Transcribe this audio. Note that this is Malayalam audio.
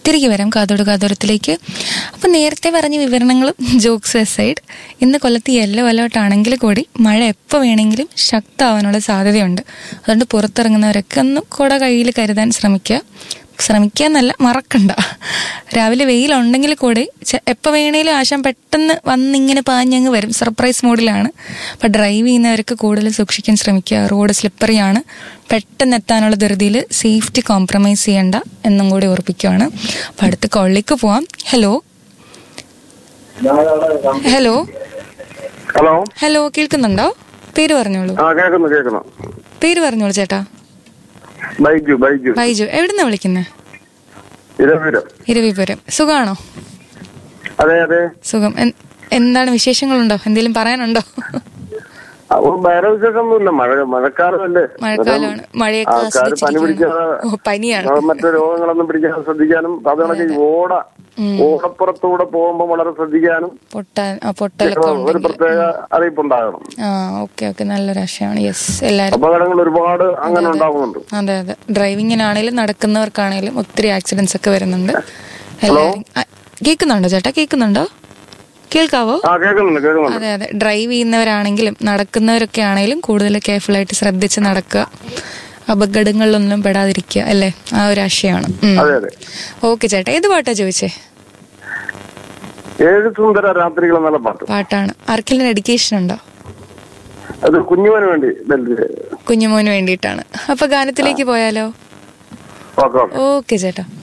തിരികെ വരാം കാതോട് കാതോരത്തിലേക്ക് അപ്പം നേരത്തെ പറഞ്ഞ വിവരണങ്ങളും ജോക്സ് അസൈഡ് ഇന്ന് കൊല്ലത്ത് യെല്ലോ അലേർട്ട് ആണെങ്കിൽ കൂടി മഴ എപ്പോൾ വേണമെങ്കിലും ശക്തമാവാനുള്ള സാധ്യതയുണ്ട് അതുകൊണ്ട് പുറത്തിറങ്ങുന്നവരൊക്കെ ഒന്ന് കുട കയ്യിൽ കരുതാൻ ശ്രമിക്കുക ശ്രമിക്കുക എന്നല്ല മറക്കണ്ട രാവിലെ വെയിലുണ്ടെങ്കിൽ കൂടെ എപ്പോൾ വേണേലും ആശാൻ പെട്ടെന്ന് വന്നിങ്ങനെ പാഞ്ഞങ്ങ് വരും സർപ്രൈസ് മോഡിലാണ് അപ്പം ഡ്രൈവ് ചെയ്യുന്നവർക്ക് കൂടുതൽ സൂക്ഷിക്കാൻ ശ്രമിക്കുക റോഡ് സ്ലിപ്പറിയാണ് പെട്ടെന്ന് എത്താനുള്ള ധൃതിയിൽ സേഫ്റ്റി കോംപ്രമൈസ് ചെയ്യണ്ട എന്നും കൂടി ഓർപ്പിക്കുകയാണ് അപ്പം അടുത്ത കോളിലേക്ക് പോവാം ഹലോ ഹലോ ഹലോ ഹലോ കേൾക്കുന്നുണ്ടോ പേര് പറഞ്ഞോളൂ ആ കേൾക്കുന്നു കേൾക്കുന്നു പേര് പറഞ്ഞോളൂ ചേട്ടാ ബൈജു ബൈജു ബൈജു എവിടുന്നാ വിളിക്കുന്നത് ഇരവീരം ഇരവിപുരം സുഖാണോ അതെ അതെ സുഖം എൻ- എന്താണ് വിശേഷങ്ങളുണ്ടോ എന്തെങ്കിലും പറയാനുണ്ടോ ആ, ഒരു വേറെ വിശേഷമൊന്നുമില്ല മഴ മഴക്കാലമല്ലേ മഴക്കാലമാണ് മഴയൊക്കെ ആൾക്കാർ പനി ആസ്വദിച്ചിരിക്കുകയാണ്. പിടിക്കാതെ ഓ പനിയാണ് ആ, മറ്റു രോഗങ്ങളൊന്നും പിടിക്കാതെ ശ്രദ്ധിക്കാനും അതുകണക്ക് ഈ ഓട ഓടപ്പുറത്തൂടെ പോകുമ്പോൾ വളരെ ശ്രദ്ധിക്കാനും പൊട്ടാൻ ആ, പൊട്ടലൊക്കെ ഒരു ഉണ്ടെങ്കിൽ പ്രത്യേക അറിയിപ്പുണ്ടാകണം ആ ഓക്കെ ഓക്കെ നല്ലൊരു ആശയമാണ് യെസ് എല്ലാവരും അപകടങ്ങൾ ഒരുപാട് അങ്ങനെ ഉണ്ടാകുന്നുണ്ട് അതെ അതെ ഡ്രൈവിങ്ങിനാണേലും നടക്കുന്നവർക്കാണേലും ഒത്തിരി ആക്സിഡൻസ് ഒക്കെ വരുന്നുണ്ട് എല്ലാവരും ആ, കേൾക്കുന്നുണ്ടോ ചേട്ടാ കേൾക്കുന്നുണ്ടോ കേൾക്കാവോ ആ കേൾക്കുന്നുണ്ട് കേൾക്കുന്നുണ്ട് അതെ അതെ ഡ്രൈവ് ചെയ്യുന്നവരാണെങ്കിലും നടക്കുന്നവരൊക്കെ ആണെങ്കിലും കൂടുതൽ കെയർഫുൾ ആയിട്ട് ശ്രദ്ധിച്ച് നടക്കുക അപകടങ്ങളിലൊന്നും പെടാതിരിക്കുക അല്ലേ ആ ഒരു ആശയമാണ് അതെ അതെ ഓക്കെ ചേട്ടാ ഏത് പാട്ടാ ചോദിച്ചേ ഏഴ് സുന്ദര രാത്രികൾ എന്നുള്ള പാട്ട് പാട്ടാണ് ആർക്കെങ്കിലും ഡെഡിക്കേഷൻ ഉണ്ടോ അത് കുഞ്ഞുവിന് വേണ്ടി ഡൽഹി കുഞ്ഞുമോന് വേണ്ടിയിട്ടാണ് അപ്പൊ ഗാനത്തിലേക്ക് പോയാലോ ഓക്കെ ഓക്കെ ഓക്കെ ചേട്ടാ